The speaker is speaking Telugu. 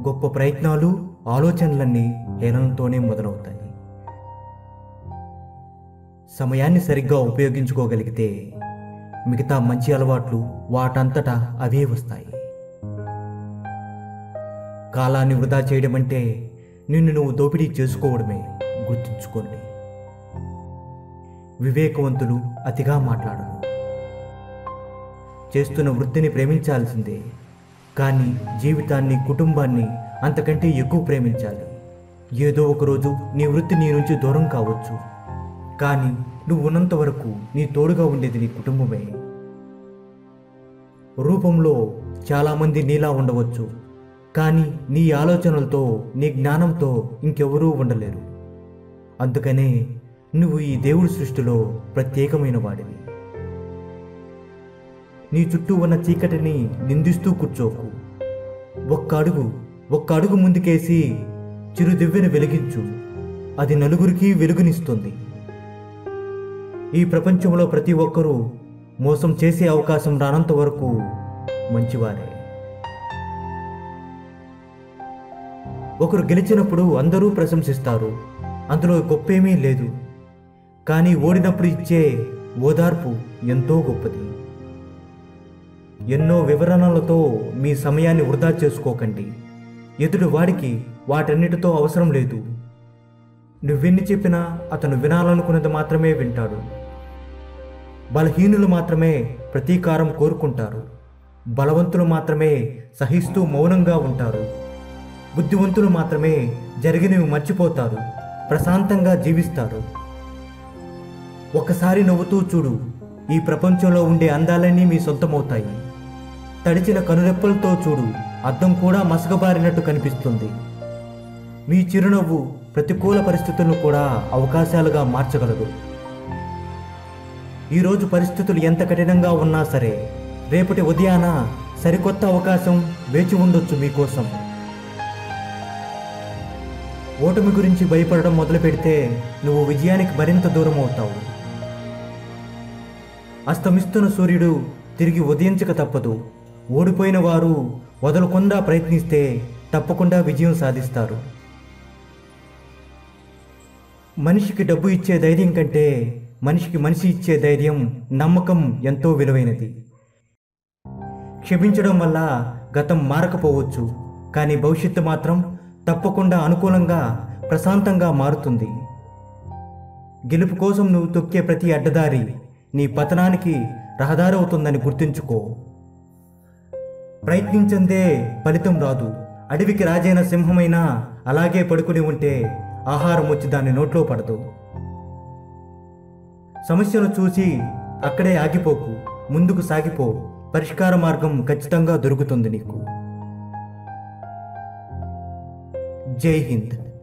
గొప్ప ప్రయత్నాలు ఆలోచనలన్నీ హేళనతోనే మొదలవుతాయి సమయాన్ని సరిగ్గా ఉపయోగించుకోగలిగితే మిగతా మంచి అలవాట్లు వాటంతటా అవే వస్తాయి కాలాన్ని వృధా చేయడం అంటే నిన్ను నువ్వు దోపిడీ చేసుకోవడమే గుర్తుంచుకోండి వివేకవంతులు అతిగా మాట్లాడరు చేస్తున్న వృత్తిని ప్రేమించాల్సిందే కానీ జీవితాన్ని కుటుంబాన్ని అంతకంటే ఎక్కువ ప్రేమించాలి ఏదో ఒకరోజు నీ వృత్తి నీ నుంచి దూరం కావచ్చు కానీ నువ్వు ఉన్నంత వరకు నీ తోడుగా ఉండేది నీ కుటుంబమే రూపంలో చాలామంది నీలా ఉండవచ్చు కానీ నీ ఆలోచనలతో నీ జ్ఞానంతో ఇంకెవరూ ఉండలేరు అందుకనే నువ్వు ఈ దేవుడి సృష్టిలో ప్రత్యేకమైన వాడివి నీ చుట్టూ ఉన్న చీకటిని నిందిస్తూ కూర్చోకు ఒక్క అడుగు ఒక్క అడుగు ముందుకేసి చిరుదివ్వెను వెలిగించు అది నలుగురికి వెలుగునిస్తుంది ఈ ప్రపంచంలో ప్రతి ఒక్కరూ మోసం చేసే అవకాశం రానంత వరకు మంచివారే ఒకరు గెలిచినప్పుడు అందరూ ప్రశంసిస్తారు అందులో గొప్పేమీ లేదు కానీ ఓడినప్పుడు ఇచ్చే ఓదార్పు ఎంతో గొప్పది ఎన్నో వివరణలతో మీ సమయాన్ని వృధా చేసుకోకండి ఎదుటి వాడికి వాటన్నిటితో అవసరం లేదు నువ్వెన్ని చెప్పినా అతను వినాలనుకున్నది మాత్రమే వింటాడు బలహీనులు మాత్రమే ప్రతీకారం కోరుకుంటారు బలవంతులు మాత్రమే సహిస్తూ మౌనంగా ఉంటారు బుద్ధివంతులు మాత్రమే జరిగినవి మర్చిపోతారు ప్రశాంతంగా జీవిస్తారు ఒకసారి నవ్వుతూ చూడు ఈ ప్రపంచంలో ఉండే అందాలన్నీ మీ సొంతమవుతాయి తడిచిన కనురెప్పలతో చూడు అద్దం కూడా మసకబారినట్టు కనిపిస్తుంది మీ చిరునవ్వు ప్రతికూల పరిస్థితులను కూడా అవకాశాలుగా మార్చగలదు ఈరోజు పరిస్థితులు ఎంత కఠినంగా ఉన్నా సరే రేపటి ఉదయాన సరికొత్త అవకాశం వేచి ఉండొచ్చు మీకోసం ఓటమి గురించి భయపడడం మొదలు పెడితే నువ్వు విజయానికి మరింత దూరం అవుతావు అస్తమిస్తున్న సూర్యుడు తిరిగి ఉదయించక తప్పదు ఓడిపోయిన వారు వదలకుండా ప్రయత్నిస్తే తప్పకుండా విజయం సాధిస్తారు మనిషికి డబ్బు ఇచ్చే ధైర్యం కంటే మనిషికి మనిషి ఇచ్చే ధైర్యం నమ్మకం ఎంతో విలువైనది క్షమించడం వల్ల గతం మారకపోవచ్చు కానీ భవిష్యత్తు మాత్రం తప్పకుండా అనుకూలంగా ప్రశాంతంగా మారుతుంది గెలుపు కోసం నువ్వు తొక్కే ప్రతి అడ్డదారి నీ పతనానికి రహదారి అవుతుందని గుర్తుంచుకో ప్రయత్నించందే ఫలితం రాదు అడవికి రాజైన సింహమైనా అలాగే పడుకుని ఉంటే ఆహారం వచ్చి దాని నోట్లో పడదు సమస్యను చూసి అక్కడే ఆగిపోకు ముందుకు సాగిపో పరిష్కార మార్గం ఖచ్చితంగా దొరుకుతుంది నీకు జై హింద్